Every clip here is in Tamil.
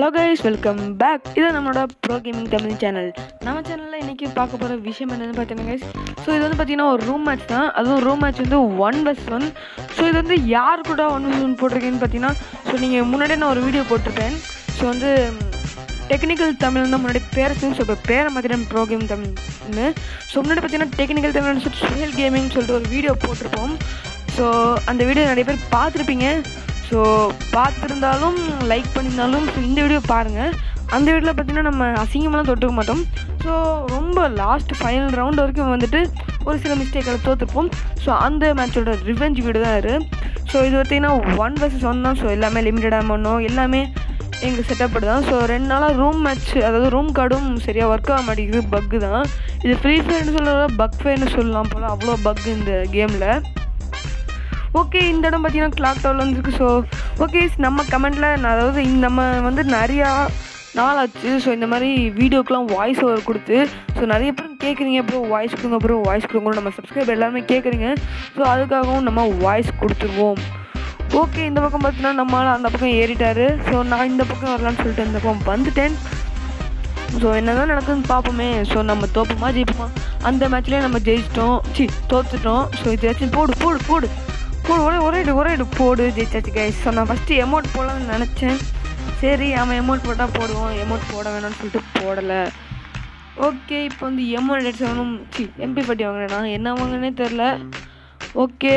ஹலோ கைஸ் வெல்கம் பேக் இது நம்மளோட ப்ரோ கேமிங் தமிழ் சேனல் நம்ம சேனலில் இன்றைக்கி பார்க்க போகிற விஷயம் என்னென்னு பார்த்தீங்கன்னா கைஸ் ஸோ இது வந்து பார்த்தீங்கன்னா ஒரு ரூம் மேட்ச் தான் அதுவும் ரூம் மேட்ச் வந்து ஒன் பஸ் ஒன் ஸோ இது வந்து யார் கூட ஒன் பஸ் ஒன் போட்டிருக்கேன்னு பார்த்தீங்கன்னா ஸோ நீங்கள் முன்னாடியே நான் ஒரு வீடியோ போட்டிருப்பேன் ஸோ வந்து டெக்னிக்கல் தமிழ் தான் முன்னாடி பேர் ஸோ இப்போ பேரை மாற்றிட்டேன் ப்ரோ கேம் தமிழ்னு ஸோ முன்னாடி பார்த்தீங்கன்னா டெக்னிக்கல் தமிழ்னு சொல்லிட்டு சுயல் கேமிங் சொல்லிட்டு ஒரு வீடியோ போட்டிருப்போம் ஸோ அந்த வீடியோ நிறைய பேர் பார்த்துருப்பீங்க ஸோ பார்த்துருந்தாலும் லைக் பண்ணியிருந்தாலும் ஸோ இந்த வீடியோ பாருங்கள் அந்த வீடியோவில் பார்த்தீங்கன்னா நம்ம அசிங்கமெல்லாம் தொட்டுக்க மாட்டோம் ஸோ ரொம்ப லாஸ்ட் ஃபைனல் ரவுண்ட் வரைக்கும் வந்துட்டு ஒரு சில மிஸ்டேக்கில் தோற்றுப்போம் ஸோ அந்த மேட்சோட ரிவெஞ்ச் வீடியோ தான் இது ஸோ இது பார்த்தீங்கன்னா ஒன் வர்சஸ் ஒன் தான் ஸோ எல்லாமே லிமிட்டடாக பண்ணோம் எல்லாமே எங்கள் செட்டப் தான் ஸோ ரெண்டு நாளாக ரூம் மேட்ச் அதாவது ரூம் கார்டும் சரியாக ஒர்க் ஆக மாட்டேங்குது பக்கு தான் இது ஃப்ரீ ஃபயர்னு சொல்கிறத பக் ஃபயர்னு சொல்லலாம் போல் அவ்வளோ பக் இந்த கேமில் ஓகே இந்த இடம் பார்த்தீங்கன்னா கிளாக் டவர் வந்துருக்கு ஸோ ஓகே நம்ம கமெண்ட்டில் அதாவது இந்த நம்ம வந்து நிறையா நாள் ஆச்சு ஸோ இந்த மாதிரி வீடியோக்கெலாம் வாய்ஸ் ஓவர் கொடுத்து ஸோ நிறைய பேர் கேட்குறீங்க அப்புறம் வாய்ஸ் கொடுங்க அப்புறம் வாய்ஸ் கொடுங்க நம்ம சப்ஸ்கிரைபர் எல்லாருமே கேட்குறீங்க ஸோ அதுக்காகவும் நம்ம வாய்ஸ் கொடுத்துருவோம் ஓகே இந்த பக்கம் பார்த்தீங்கன்னா நம்மளால் அந்த பக்கம் ஏறிட்டாரு ஸோ நான் இந்த பக்கம் வரலான்னு சொல்லிட்டு இந்த பக்கம் வந்துட்டேன் ஸோ என்ன தான் நடக்குதுன்னு பார்ப்போமே ஸோ நம்ம தோப்போமா ஜெயிப்போமா அந்த மேட்ச்லேயே நம்ம ஜெயிச்சிட்டோம் சி தோத்துட்டோம் ஸோ இதாச்சும் போடு போடு போடு போடு ஒரே ஒரே இடு ஒரே இடு போடு ஜெயிச்சாச்சு கைஸ் ஸோ நான் ஃபஸ்ட்டு எமௌண்ட் போடலாம்னு நினச்சேன் சரி அவன் எமௌண்ட் போட்டால் போடுவோம் எமௌண்ட் போட வேணாம்னு சொல்லிட்டு போடலை ஓகே இப்போ வந்து எமௌண்ட் எடுத்து வாங்கணும் சி எம்பி பட்டி வாங்கினேன் நான் என்ன வாங்கினே தெரில ஓகே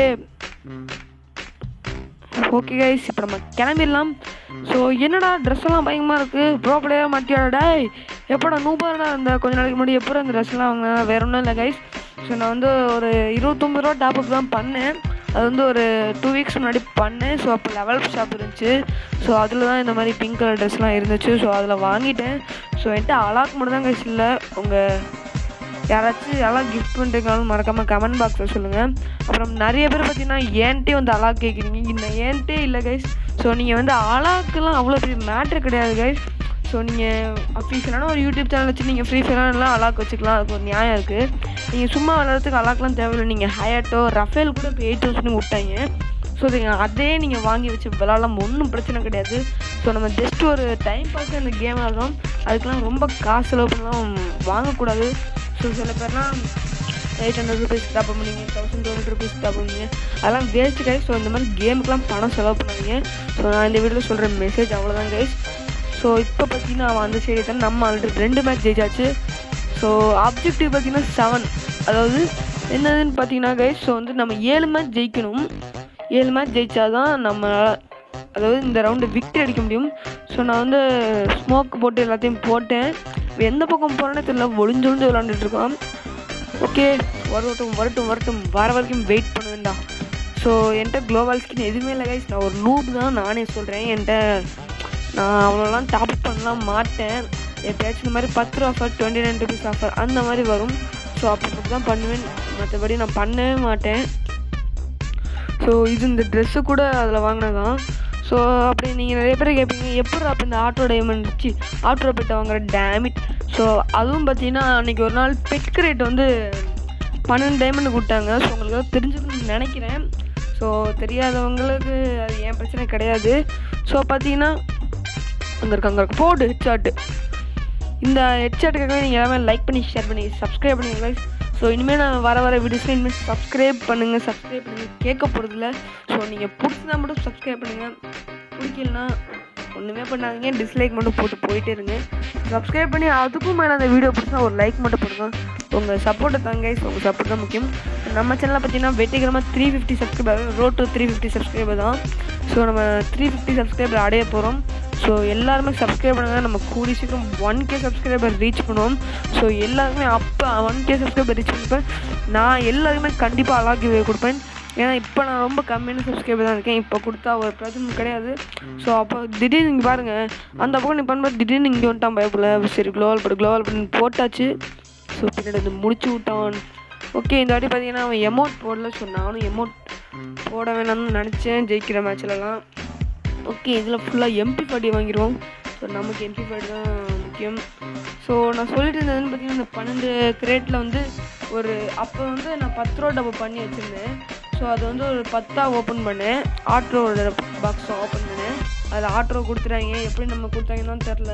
ஓகே கைஸ் இப்போ நம்ம கிளம்பிடலாம் ஸோ என்னடா ட்ரெஸ் எல்லாம் பயங்கரமாக இருக்குது ப்ரோ பிளேயர் மாட்டியாடா டேய் எப்படா நூபாடா அந்த கொஞ்ச நாளைக்கு முன்னாடி எப்போ அந்த ட்ரெஸ்லாம் வாங்கினா வேற ஒன்றும் இல்லை கைஸ் ஸோ நான் வந்து ஒரு இருபத்தொம்பது ரூபா டாப்அப் தான் பண்ணேன் அது வந்து ஒரு டூ வீக்ஸ் முன்னாடி பண்ணேன் ஸோ அப்போ லெவல் ஷாப் இருந்துச்சு ஸோ அதில் தான் இந்த மாதிரி பிங்க் கலர் ட்ரெஸ்லாம் இருந்துச்சு ஸோ அதில் வாங்கிட்டேன் ஸோ என்கிட்ட அலாக் மட்டும் தான் கைஸ் இல்லை உங்கள் யாராச்சும் அலாக் கிஃப்ட் பண்ணுறீங்கனாலும் மறக்காமல் கமெண்ட் பாக்ஸில் சொல்லுங்கள் அப்புறம் நிறைய பேர் பார்த்தீங்கன்னா ஏன்ட்டே வந்து அலாக் கேட்குறீங்க இன்னும் ஏன்ட்டே இல்லை கைஸ் ஸோ நீங்கள் வந்து அலாக்கெல்லாம் அவ்வளோ பெரிய மேட்ரு கிடையாது கைஸ் ஸோ நீங்கள் அஃபீஷியலான ஒரு யூடியூப் சேனல் வச்சு நீங்கள் ஃப்ரீ ஃபயர்லாம் அலாக் வச்சுக்கலாம் அதுக்கு ஒரு நியாயம் இருக்குது நீங்கள் சும்மா விளாட்றதுக்கு அலாக்லாம் தேவையில்லை நீங்கள் ஹயட்டோ ரஃபேல் கூட இப்போ எயிட் தௌசண்ட் விட்டாங்க ஸோ நீங்கள் அதே நீங்கள் வாங்கி வச்சு விளாட்லாம் ஒன்றும் பிரச்சனை கிடையாது ஸோ நம்ம ஜஸ்ட் ஒரு டைம் பாஸ் இந்த கேம் ஆடுறோம் அதுக்கெலாம் ரொம்ப காசு செலவு பண்ணலாம் வாங்கக்கூடாது ஸோ சில பேர்லாம் எயிட் ஹண்ட்ரட் ருபீஸ் டாப் பண்ணுவீங்க thousand two hundred rupees top பண்ணுவீங்க அதெல்லாம் வேஸ்ட் கைஸ் ஸோ இந்த மாதிரி கேமுக்கெலாம் பணம் செலவு பண்ணாதீங்க ஸோ நான் இந்த வீடியோவில் சொல்கிற மெசேஜ் அவ்வளோதான் கைஸ் ஸோ இப்போ பார்த்தீங்கன்னா அவன் அந்த சைடு தான் நம்ம ஆல்ரெடி ரெண்டு மேட்ச் ஜெயிச்சாச்சு ஸோ ஆப்ஜெக்டிவ் பார்த்தீங்கன்னா செவன் அதாவது என்னதுன்னு பார்த்தீங்கன்னா கைஸ் ஸோ வந்து நம்ம ஏழு மேட்ச் ஜெயிக்கணும் ஏழு மேட்ச் ஜெயிச்சா தான் நம்ம அதாவது இந்த ரவுண்டு விக்டரி அடிக்க முடியும் ஸோ நான் வந்து ஸ்மோக் போட்டு எல்லாத்தையும் போட்டேன் எந்த பக்கம் போகிறேன்னு தெரியல ஒளிஞ்சு ஒளிஞ்சு விளாண்டுட்டு இருக்கோம் ஓகே வரட்டும் வரட்டும் வரட்டும் வர வரைக்கும் வெயிட் பண்ண வேண்டாம் ஸோ என்கிட்ட குளோபல் ஸ்கின் எதுவுமே இல்லை கைஸ் நான் ஒரு நூப் தான் நானே சொல்கிறேன் என்கிட்ட நான் அவ்வளோலாம் டாப் பண்ணலாம் மாட்டேன் எப்பயாச்சும் இந்த மாதிரி பத்து ரூபா offer twenty nine rupees offer அந்த மாதிரி வரும் ஸோ அப்போ மட்டும் தான் பண்ணுவேன் மற்றபடி நான் பண்ணவே மாட்டேன் ஸோ இது இந்த ட்ரெஸ்ஸு கூட அதில் வாங்கினதான் ஸோ அப்படி நீங்கள் நிறைய பேர் கேட்பீங்க எப்படி அப்போ இந்த ஆட்டோ டைமண்ட் வச்சு ஆட்டோ பெட்டை வாங்குற டேமிட் ஸோ அதுவும் பார்த்தீங்கன்னா அன்றைக்கி ஒரு நாள் பெட் ரேட் வந்து பன்னெண்டு டைமண்ட் கொடுத்தாங்க ஸோ உங்களுக்கு தெரிஞ்சுக்கணும்னு நினைக்கிறேன் ஸோ தெரியாதவங்களுக்கு அது என் பிரச்சனை கிடையாது ஸோ பார்த்தீங்கன்னா அங்கே இருக்கு அங்கே இருக்கு போடு ஹெட்ஷாட்டு இந்த ஹெட்ஷாட்டுக்காகவே நீங்கள் எல்லாமே லைக் பண்ணி ஷேர் பண்ணி சப்ஸ்கிரைப் பண்ணுங்க guys ஸோ இனிமேல் நான் வர வர வீடியோஸ்லாம் இனிமேல் சப்ஸ்கிரைப் பண்ணுங்கள் சப்ஸ்கிரைப் பண்ணுங்கள் கேட்க போகிறதில்ல ஸோ நீங்கள் பிடிச்சதா மட்டும் சப்ஸ்கிரைப் பண்ணுங்கள் பிடிக்கலனா ஒன்றுமே பண்ணாதீங்க டிஸ்லைக் மட்டும் போட்டு போயிட்டே இருங்க சப்ஸ்கிரைப் பண்ணி அதுக்கும் மேலே அந்த வீடியோ பிடிச்சா ஒரு லைக் மட்டும் போடுங்க உங்கள் சப்போர்ட்டை தாங்க guys. உங்கள் சப்போர்ட் தான் முக்கியம் நம்ம சேனலில் பார்த்தீங்கன்னா வெற்றிகரமாக three fifty subscriber road to three fifty subscriber தான் ஸோ நம்ம த்ரீ ஃபிஃப்டி சப்ஸ்கிரைபர் அடைய போகிறோம் ஸோ எல்லாருமே சப்ஸ்கிரைப் பண்ணுங்க நம்ம கூடி சீக்கிரம் ஒன் கே சப்ஸ்கிரைபர் ரீச் பண்ணுவோம் ஸோ எல்லாருமே அப்போ ஒன் கே சப்ஸ்கிரைபர் ரீச் பண்ணிப்பேன் நான் எல்லாருக்குமே கண்டிப்பாக அலாக்கி கொடுப்பேன் ஏன்னா இப்போ நான் ரொம்ப கம்மியான சப்ஸ்கிரைபர் தான் இருக்கேன் இப்போ கொடுத்தா ஒரு பிரச்சனை கிடையாது ஸோ அப்போ திடீர்னு இங்கே பாருங்கள் அந்த பக்கம் நீ பண்ணும்போது திடீர்னு இங்கே வந்துட்டான் பயப்புல சரி க்ளோவல் படு க்ளோவல் படுன்னு போட்டாச்சு ஸோ பின்னாடி வந்து முடிச்சு விட்டான் ஓகே இந்த வாட்டி பார்த்தீங்கன்னா அவன் எமௌண்ட் போடல ஸோ நானும் எமௌண்ட் போட வேணாம்னு நினச்சேன் ஜெயிக்கிற மேட்ச்லலாம் ஓகே இதில் ஃபுல்லாக எம்பி பாட்டி வாங்கிடுவோம் ஸோ நமக்கு எம்பி பாட்டி தான் முக்கியம் ஸோ நான் சொல்லிட்டு இருந்ததுன்னு பார்த்தீங்கன்னா இந்த பன்னெண்டு கிரேட்டில் வந்து ஒரு அப்போ வந்து நான் பத்து ரூபா டப்பா பண்ணி வச்சுருந்தேன் ஸோ அது வந்து ஒரு பத்தாக ஓப்பன் பண்ணேன் ஆட்ரோட பாக்ஸை ஓப்பன் பண்ணேன் அதில் ஆட்ரோ கொடுத்துறாங்க எப்படி நம்ம கொடுத்தாங்கன்னு தெரில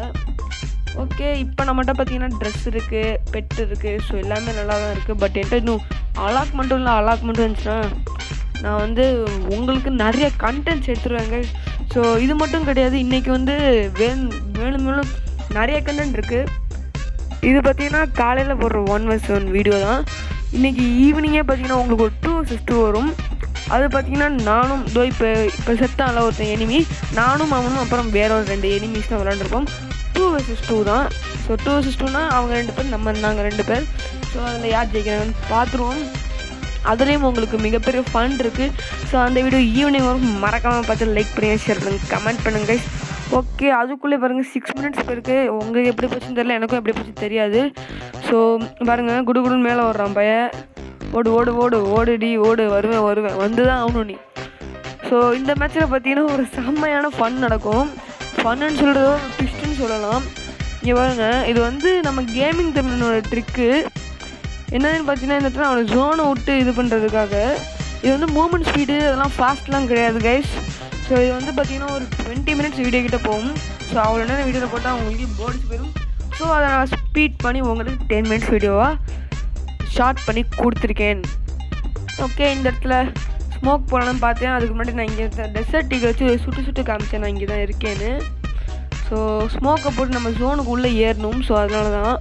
ஓகே இப்போ நம்மகிட்ட பார்த்தீங்கன்னா ட்ரெஸ் இருக்குது பெட் இருக்குது ஸோ எல்லாமே நல்லா தான் இருக்குது பட் என்கிட்ட இன்னும் அலாக் மட்டும் இல்லை அலாக் மட்டும் இருந்துச்சுன்னா நான் வந்து உங்களுக்கு நிறைய கண்டென்ட்ஸ் எடுத்துருவேங்க ஸோ இது மட்டும் கிடையாது இன்றைக்கி வந்து வேணும் மேலும் மேலும் நிறைய கண்டென்ட் இருக்குது இது பார்த்தீங்கன்னா காலையில் போடுற ஒன் வர்ஸ் ஒன் வீடியோ தான் இன்றைக்கி ஈவினிங்கே பார்த்தீங்கன்னா உங்களுக்கு ஒரு டூ வர்சஸ் டூ வரும் அது பார்த்தீங்கன்னா நானும் இதோ இப்போ இப்போ செத்தான்ல ஒருத்தன் எனிமி நானும் அவனும் அப்புறம் வேற ஒரு ரெண்டு எனிமீஸ் தான் விளாண்டுருப்போம் டூ வர்சஸ் டூ தான் ஸோ டூ வர்சஸ் டூனா அவங்க ரெண்டு பேர் நம்ம நாங்கள் ரெண்டு பேர் ஸோ அதில் யார் ஜெயிக்கிறாங்கன்னு பார்த்துருவோம் அதுலேயும் உங்களுக்கு மிகப்பெரிய ஃபன் இருக்குது ஸோ அந்த வீடியோ ஈவினிங் வரும் மறக்காமல் பார்த்து லைக் பண்ணுங்க ஷேர் பண்ணுங்க கமெண்ட் பண்ணுங்க guys. ஓகே அதுக்குள்ளே பாருங்கள் சிக்ஸ் மினிட்ஸ் போயிருக்கு உங்களுக்கு எப்படி போச்சுன்னு தெரியல எனக்கும் எப்படி போச்சு தெரியாது ஸோ பாருங்கள் குடு குடுன்னு மேலே வர்றான் பையன் ஓடு ஓடு ஓடு ஓடுடி ஓடு வருவேன் வருவேன் வந்து தான் ஆகணும் நீ ஸோ இந்த மேட்ச்சில் பார்த்தீங்கன்னா ஒரு செம்மையான ஃபன் நடக்கும் ஃபன்னு சொல்கிறதோ ட்விஸ்ட்டுன்னு சொல்லலாம் இங்கே பாருங்க இது வந்து நம்ம கேமிங் தமிழனோட ட்ரிக்கு என்னதுன்னு பார்த்தீங்கன்னா இந்த இடத்துல அவனை ஜோனை விட்டு இது பண்ணுறதுக்காக இது வந்து மூமெண்ட் ஸ்பீடு அதெல்லாம் ஃபாஸ்ட்லாம் கிடையாது கைஸ் ஸோ இது வந்து பார்த்தீங்கன்னா ஒரு டுவெண்ட்டி மினிட்ஸ் வீடியோ கிட்ட போகும் ஸோ அவ்வளோ நேரம் வீடியோவில் போட்டால் அவங்களுக்கு போர்டிச்சு போயிடும் ஸோ அதை நான் ஸ்பீட் பண்ணி உங்களுக்கு டென் மினிட்ஸ் வீடியோவாக ஷார்ட் பண்ணி கொடுத்துருக்கேன் ஓகே இந்த இடத்துல ஸ்மோக் போடலாம்னு பார்த்தேன் அதுக்கு முன்னாடி நான் இங்கே டெசர்ட் டீக்கு வச்சு சுட்டு சுட்டு காமிச்சேன் நான் இங்கே தான் இருக்கேன்னு ஸோ ஸ்மோக்கை போட்டு நம்ம ஜோனுக்கு உள்ளே ஏறணும் ஸோ அதனால தான்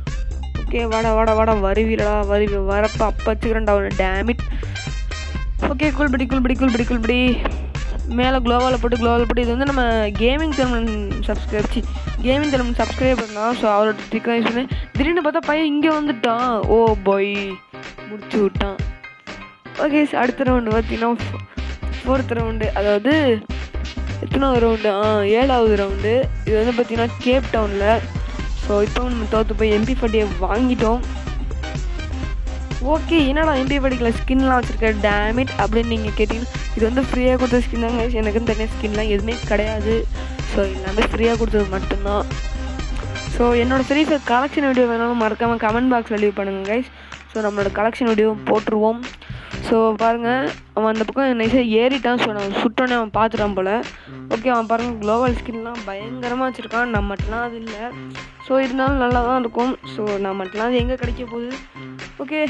ஓகே வாடா வாடா வாடா வருவீடா வருவி வரப்ப அப்போ வச்சுக்கிறேன்டா அவனை டேமிட் ஓகே கூல்படி கூல்படி கூல்படி கூல்படி மேலே குளோவால் போட்டு குளோவால் போட்டு இது வந்து நம்ம கேமிங் தலைமன் சப்ஸ்கிரைப் சி கேமிங் தலைமன் சப்ஸ்கிரைப் பண்ணலாம் ஸோ அவரோட ட்ரிக் யூஸ் பண்ணி திடீர்னு பார்த்தா பையன் இங்கே வந்துட்டான் ஓ பாய் முடிச்சு விட்டான் ஓகே அடுத்த ரவுண்டு பார்த்தீங்கன்னா ஃபோர்த் ரவுண்டு அதாவது எத்தனாவது ரவுண்டு ஆ ஏழாவது ரவுண்டு இது வந்து பார்த்தீங்கன்னா கேப் டவுனில் ஸோ இப்போ நம்ம தோற்று போய் எம்பி ஃபட்டியை வாங்கிட்டோம் ஓகே என்னடா எம்பி படிக்கல ஸ்கின்லாம் வச்சுருக்க டேமிட் அப்படின்னு நீங்கள் கேட்டிங்கன்னா இது வந்து ஃப்ரீயாக கொடுத்த ஸ்கின் தாங்க எனக்குன்னு தனியாக ஸ்கின்லாம் எதுவுமே கிடையாது ஸோ எல்லாமே ஃப்ரீயாக கொடுத்தது மட்டும்தான் ஸோ என்னோட ஃப்ரீ ஃபயர் கலெக்ஷன் வீடியோ வேணாலும் மறக்காமல் கமெண்ட் பாக்ஸில் லீவ் பண்ணுங்கள் கைஸ் ஸோ நம்மளோட கலெக்ஷன் வீடியோ போட்டுருவோம் ஸோ பாருங்கள் அவன் அந்த பக்கம் நைஸாக ஏறிட்டான் ஸோ நான் சுட்டோன்னே அவன் பார்த்துட்டான் போல் ஓகே அவன் பாருங்கள் குளோபல் ஸ்கின்லாம் பயங்கரமாக வச்சுருக்கான் நம்மட்டெலாம் அது இல்லை ஸோ இருந்தாலும் நல்லா தான் இருக்கும் ஸோ நம்மட்டெலாம் அது எங்கே கிடைக்க போகுது ஓகே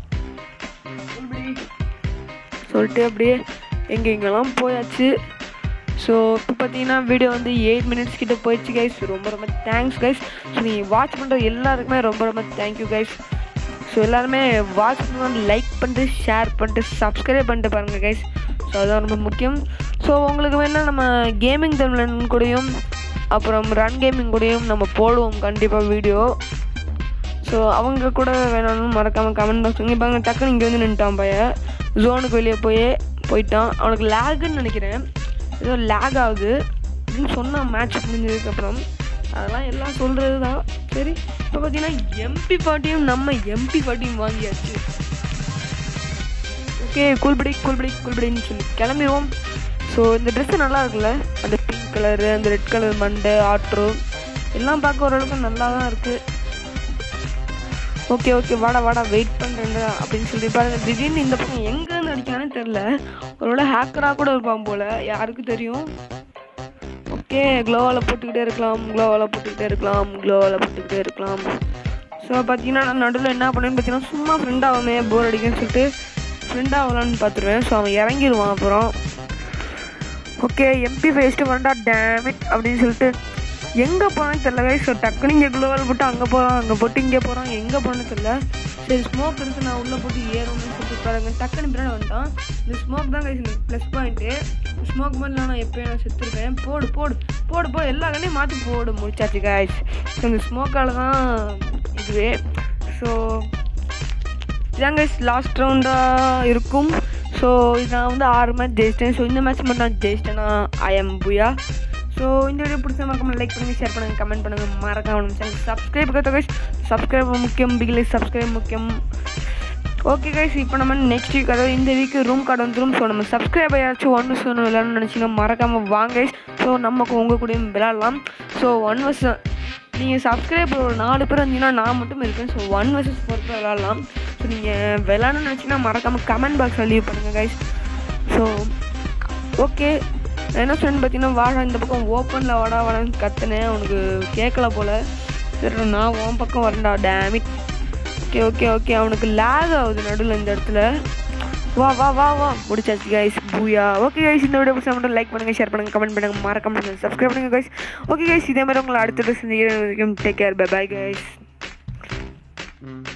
சொல்லிட்டு அப்படியே எங்கே எங்கெல்லாம் போயாச்சு ஸோ இப்போ பார்த்தீங்கன்னா வீடியோ வந்து எயிட் மினிட்ஸ் கிட்ட போயிடுச்சு கைஸ் ரொம்ப ரொம்ப தேங்க்ஸ் கைஸ் ஸோ நீங்கள் வாட்ச் பண்ணுற எல்லாருக்குமே ரொம்ப ரொம்ப தேங்க்யூ கைஸ் ஸோ எல்லாருமே வாட்ச் பண்ணுவாங்க லைக் பண்ணிட்டு ஷேர் பண்ணிட்டு சப்ஸ்கிரைப் பண்ணிட்டு பாருங்கள் கைஸ் ஸோ அதுதான் ரொம்ப முக்கியம் ஸோ உங்களுக்கு வேணால் நம்ம கேமிங் தமிழன் கூடயும் அப்புறம் ரன் கேமிங் கூடயும் நம்ம போடுவோம் கண்டிப்பாக வீடியோ ஸோ அவங்க கூட வேணாலும் மறக்காமல் கமெண்ட் பாக்ஸ் இங்கே பாருங்க டக்குன்னு இங்கே வந்து நின்ட்டான் பையன் ஜோனுக்கு வெளியே போய் போயிட்டான் அவனுக்கு லேகுன்னு நினைக்கிறேன் ஏதோ லேக் ஆகுது அப்படின்னு சொன்னான் மேட்ச் முடிஞ்சதுக்கப்புறம் அதெல்லாம் எல்லாம் சொல்கிறது தான் சரி இப்போ பார்த்தீங்கன்னா எம்பி பாட்டியும் நம்ம எம்பி பாட்டியும் வாங்கியாச்சு ஓகே கூல்படி கூல்படி கூல்படின்னு சொல்லி கிளம்பிடுவோம் ஸோ இந்த ட்ரெஸ்ஸு நல்லா இருக்குல்ல அந்த பிங்க் கலரு அந்த ரெட் கலர் மண்டை ஆட்ரோ எல்லாம் பார்க்க ஓரளவுக்கு நல்லா தான் இருக்குது ஓகே ஓகே வாடா வாடா வெயிட் பண்ணுறேன்டா அப்படின்னு சொல்லி பாருங்க திடீர்னு இந்த பக்கம் எங்கேருந்து அடிக்கானே தெரில ஒருவேளை ஹேக்கராக கூட இருப்பான் போல் யாருக்கு தெரியும் ஓகே க்ளோவால் போட்டுக்கிட்டே இருக்கலாம் க்ளோவால் போட்டுக்கிட்டே இருக்கலாம் க்ளோவால் போட்டுக்கிட்டே இருக்கலாம் ஸோ பார்த்தீங்கன்னா நான் நடுவில் என்ன பண்ணேன்னு பார்த்தீங்கன்னா சும்மா ஃப்ரெண்ட் ஆகுமே போர் அடிக்குன்னு சொல்லிட்டு ஃப்ரெண்ட் ஆகலான்னு பார்த்துருவேன் ஸோ அவன் இறங்கிடுவான் அப்புறம் ஓகே எம்பி ஃபேஸ்ட்டு வேண்டா டேமிட் அப்படின்னு சொல்லிட்டு எங்கே போனான்னு தெரில ஸோ டக்குன்னு இங்கே குளோவால் போட்டு அங்கே போகிறான் அங்கே போட்டு இங்கே போகிறான் எங்கே போனான்னு தெரில சரி ஸ்மோக் இருக்கு நான் உள்ளே போட்டு ஏறணும்னு சொல்லிட்டு பாருங்க டக்குன்னு பின்னாடி வந்துட்டான் இந்த ஸ்மோக் தான் கைஸ் எனக்கு ப்ளஸ் பாயிண்ட்டு ஸ்மோக் பண்ணலாம் நான் எப்போயும் நான் செத்துருப்பேன் போடு போடு போடு போடு எல்லா கண்ணையும் மாற்றி போடு முடிச்சாச்சு கைஸ் ஸோ இந்த ஸ்மோக்கால் தான் இதுவே ஸோ இதான் கைஸ் லாஸ்ட் ரவுண்டாக இருக்கும் ஸோ நான் வந்து ஆறு மேட்ச் ஜெயிச்சிட்டேன் ஸோ இந்த மேட்ச் மட்டும் நான் ஜெயிச்சிட்டேன்னா ஐ எம் புயா ஸோ இந்த வீடியோ பிடிச்ச மறக்காம லைக் பண்ணுங்கள் ஷேர் பண்ணுங்கள் கமெண்ட் பண்ணுங்கள் மறக்காம நம்ம சேனல் சப்ஸ்கிரைப் கற்று கைஸ் சப்ஸ்கிரைப் முக்கியம் பிகிலே சப்ஸ்கிரைப் முக்கியம் ஓகே கைஸ் இப்போ நம்ம நெக்ஸ்ட் வீக் அதாவது இந்த வீக் ரூம் கார்டு வந்துடும் ஸோ நம்ம சப்ஸ்கிரைப் ஆயாச்சும் ஒன் சொல்லணும் விளாட்ணும்னு நினச்சிங்கன்னா மறக்காமல் வாங்க ஸோ நமக்கு உங்கள் கூடயும் விளாட்லாம் ஸோ ஒன் வர்ஸ் நீங்கள் சப்ஸ்கிரைப் ஒரு நாலு பேர் இருந்தீங்கன்னா நான் மட்டும் இருக்கேன் ஸோ ஒன் வர்சஸ் ஃபோர் பேர் விளாட்லாம் ஸோ நீங்கள் விளாட்ணும்னு நினச்சிங்கன்னா மறக்காமல் கமெண்ட் பாக்ஸில் லீவ் பண்ணுங்கள் கைஸ் ஸோ ஓகே நான் என்ன சொன்னேன்னு பார்த்தீங்கன்னா வாடா இந்த பக்கம் ஓப்பனில் வாடா வாடான்னு கத்துனேன் அவனுக்கு கேட்கல போல் சரி நான் உன் பக்கம் வரேன்டா டேமிட் ஓகே ஓகே ஓகே அவனுக்கு லேக் ஆகுது நடுவில் இந்த இடத்துல வா வா வா வா முடிச்சாச்சு கைஸ் பூயா ஓகே கைஸ் இந்த வீடியோ பிடிச்சா மட்டும் லைக் பண்ணுங்கள் ஷேர் பண்ணுங்கள் கமெண்ட் பண்ணுங்கள் மறக்காம சப்ஸ்கிரைப் பண்ணுங்கள் கைஸ் ஓகே கைஸ் இதே மாதிரி உங்களை அடுத்த dress take care bye bye guys